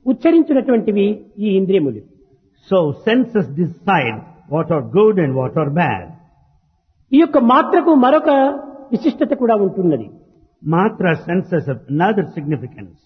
ఉచ్చరించినటువంటివి ఈ ఇంద్రియములు So senses decide what are good and what are bad. ఈ యొక్క మాత్రకు మరొక విశిష్టత కూడా ఉంటున్నది Matra senses have another significance.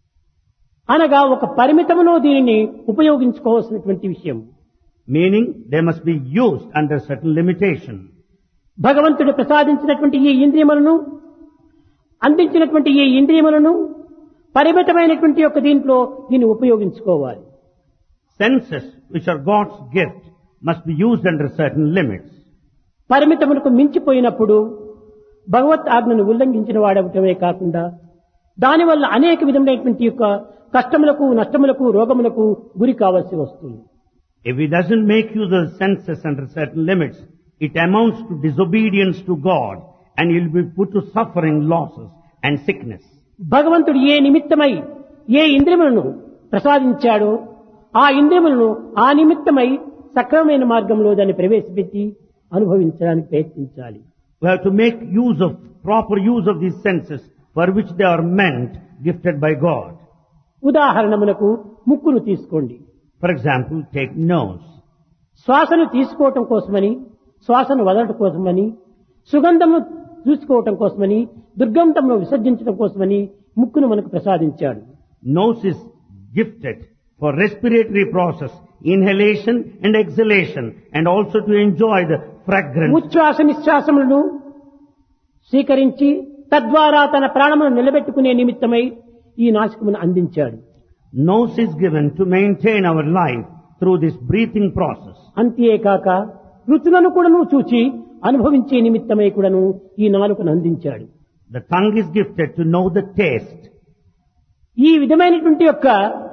అనగా ఒక పరిమితములో దీనిని ఉపయోగించుకోవాల్సినటువంటి విషయం Meaning they must be used under certain limitation. భగవంతుడు ప్రసాదించినటువంటి ఈ ఇంద్రియములను అందించినటువంటి ఈ ఇంద్రియములను పరిమితమైనటువంటి యొక్క దీంట్లో దీన్ని ఉపయోగించుకోవాలి Senses, which are God's gift, must be used under certain limits. పరిమితములకు మించిపోయినప్పుడు భగవత్ ఆజ్ఞను ఉల్లంఘించిన వాడవటమే కాకుండా దానివల్ల అనేక విధమైనటువంటి యొక్క కష్టములకు నష్టములకు రోగములకు గురి కావాల్సి వస్తుంది If he doesn't make use of the senses under certain limits, it amounts to disobedience to God and he'll be put to suffering, losses and sickness. భగవంతుడు ఏ నిమిత్తమై ఏ ఇంద్రియములను ప్రసాదించాడో ఆ ఇంద్రియములను ఆ నిమిత్తమై సక్రమమైన మార్గంలో దాన్ని ప్రవేశపెట్టి అనుభవించడానికి ప్రయత్నించాలి We have to make use of, proper use of these senses for which they are meant, gifted by God. ఉదాహరణమునకు ముక్కును తీసుకోండి For example, take nose. శ్వాసను తీసుకోవటం కోసమని శ్వాసను వదలటం కోసమని సుగంధము చూసుకోవటం కోసమని దుర్గంధమును విసర్జించడం కోసమని ముక్కును మనకు ప్రసాదించాడు Nose is gifted for respiratory process, inhalation and exhalation, and also to enjoy the fragrance. ఉచ్ఛ్వాస నిశ్వాసములను స్వీకరించి తద్వారా తన ప్రాణమును నిలబెట్టుకునే నిమిత్తమై ఈ నాశకమును అందించాడు Nose is given to maintain our life through this breathing process. అంతేకాక రుచులను కూడాను చూచి అనుభవించే నిమిత్తమై కూడాను ఈ నాలుకను అందించాడు The tongue is gifted to know the taste. ఈ విధమైనటువంటి యొక్క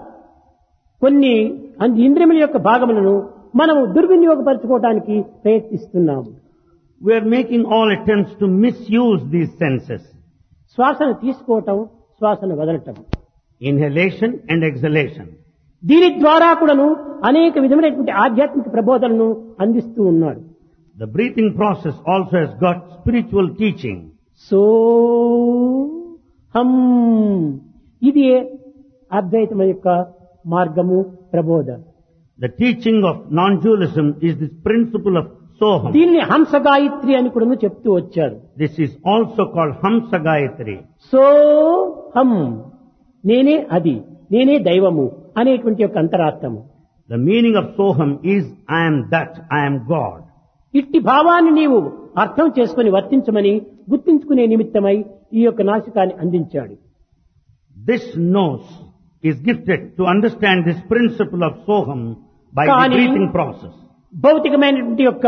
కొన్ని అంద- ఇంద్రియముల యొక్క భాగములను మనం దుర్వినియోగపరచుకోవడానికి ప్రయత్నిస్తున్నాము We are making all attempts to misuse these senses. శ్వాసను తీసుకోవటం శ్వాసను వదలటం Inhalation and exhalation. దీని ద్వారా కూడాను అనేక విధమైనటువంటి ఆధ్యాత్మిక ప్రబోధనను అందిస్తూ ఉన్నాడు The breathing process also has got spiritual teaching. సో హం ఇది అద్వైతం యొక్క మార్గము ప్రబోధ The teaching of non-dualism is this principle of Soham. దీన్ని హంస గాయత్రి అని కూడా చెప్తూ వచ్చారు This is also called Hamsa Gayatri. సో హం నేనే అది నేనే దైవము అనేటువంటి యొక్క అంతరార్థము The meaning of Soham is I am that, I am God. ఇట్టి భావాన్ని నీవు అర్థం చేసుకుని వర్తించమని గుర్తించుకునే నిమిత్తమై ఈ యొక్క నాశకాన్ని అందించాడు This nose is gifted to understand this principle of Soham by the Kani- breathing process. భౌతికమైనటువంటి యొక్క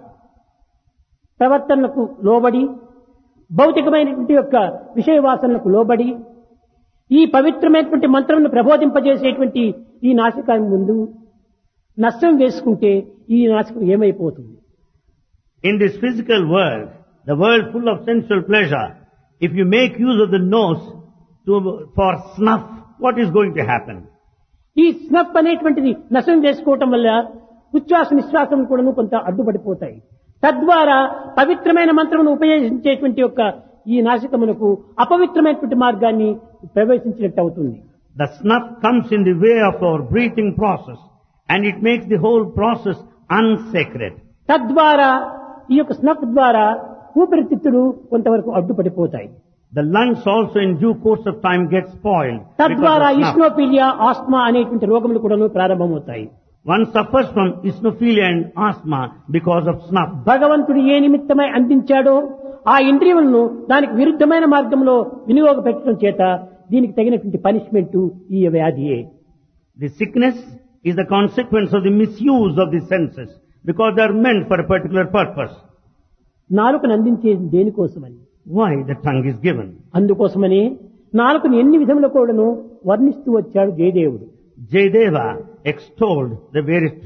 ప్రవర్తనలకు లోబడి భౌతికమైనటువంటి యొక్క విషయ వాసనలకు లోబడి ఈ పవిత్రమైనటువంటి మంత్రమును ప్రబోధింపజేసేటువంటి ఈ నాశకాన్ని ముందు నష్టం వేసుకుంటే ఈ నాశకం ఏమైపోతుంది In this physical world, the world full of sensual pleasure, if you make use of the nose to, for snuff, what is going to happen? ఈ స్నప్ అనేటువంటిది నశం చేసుకోవటం వల్ల ఉచ్ఛ్వాస నిశ్వాసం కూడా కొంత అడ్డుపడిపోతాయి తద్వారా పవిత్రమైన మంత్రమును ఉపయోగించేటువంటి యొక్క ఈ నాశకమునకు అపవిత్రమైనటువంటి మార్గాన్ని ప్రవేశించినట్టు అవుతుంది The snuff comes in the way of our breathing process and it makes the whole process unsacred. తద్వారా ఈ యొక్క స్నప్ ద్వారా ఊపిరితిత్తులు కొంతవరకు అడ్డుపడిపోతాయి The lungs also in due course of time get spoiled. because తద్వారా of snuff. ఇస్నోపీలియా ఆస్మా అనేటువంటి రోగములు కూడా ప్రారంభమవుతాయి One suffers from isnophilia and asthma because of snuff. భగవంతుడు ఏ నిమిత్తమై అందించాడో ఆ ఇంద్రియములను దానికి విరుద్ధమైన మార్గంలో వినియోగపెట్టడం చేత దీనికి తగినటువంటి పనిష్మెంట్ ఈ వ్యాధియే The sickness is the consequence of the misuse of the senses because they are meant for a particular purpose. నాలుకను అందించేది దేనికోసమని Why the tongue is given? అందుకోసమని నాలుకను ఎన్ని విధముల కూడాను వర్ణిస్తూ వచ్చాడు జయదేవుడు Jayadeva extolled the various